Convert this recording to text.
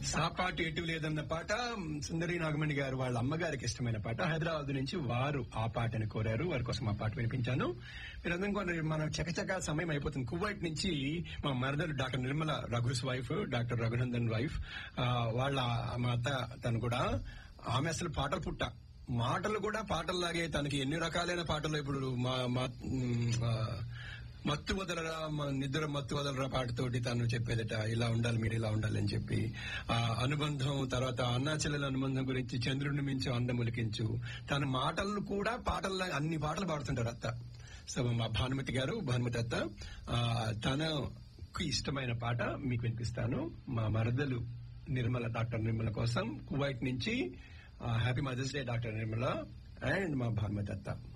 సాపాటు ఎటు లేదన్న పాట సుందరి నాగమణి గారు వాళ్ళ అమ్మగారికి ఇష్టమైన పాట హైదరాబాద్ నుంచి వారు ఆ పాటని కోరారు వారి కోసం ఆ పాట వినిపించాను మీరందరం కూడా మనం చకచక సమయం అయిపోతుంది కువైట్ నుంచి మా మరదలు doctor Nirmala Raghu's wife doctor Raghunandan wife ఆ, వాళ్ళ మా అత్త తను కూడా ఆమె అసలు పాటలు పుట్ట మాటలు కూడా పాటల్లాగే తనకి ఎన్ని రకాలైన పాటలు ఇప్పుడు మా మా- మ్, ఆ, మత్తు వదలరా మ- నిద్ర మత్తు వదలరా పాటతోటి తను చెప్పేదట ఇలా ఉండాలి మీరు ఇలా ఉండాలి అని చెప్పి ఆ అనుబంధం తర్వాత అన్నాచెల్లెల అనుబంధం గురించి చంద్రుడిని మించు అందములికించు తన మాటలను కూడా పాటల్లా అన్ని పాటలు పాడుతుంటారు అత్త సో మా భానుమతి గారు భానుమతి అత్త ఆ, తనకు ఇష్టమైన పాట మీకు వినిపిస్తాను మా మరదలు నిర్మల డాక్టర్ నిర్మల కోసం కువైట్ నుంచి happy mother's day doctor Nirmala and మా భానుమతి అత్త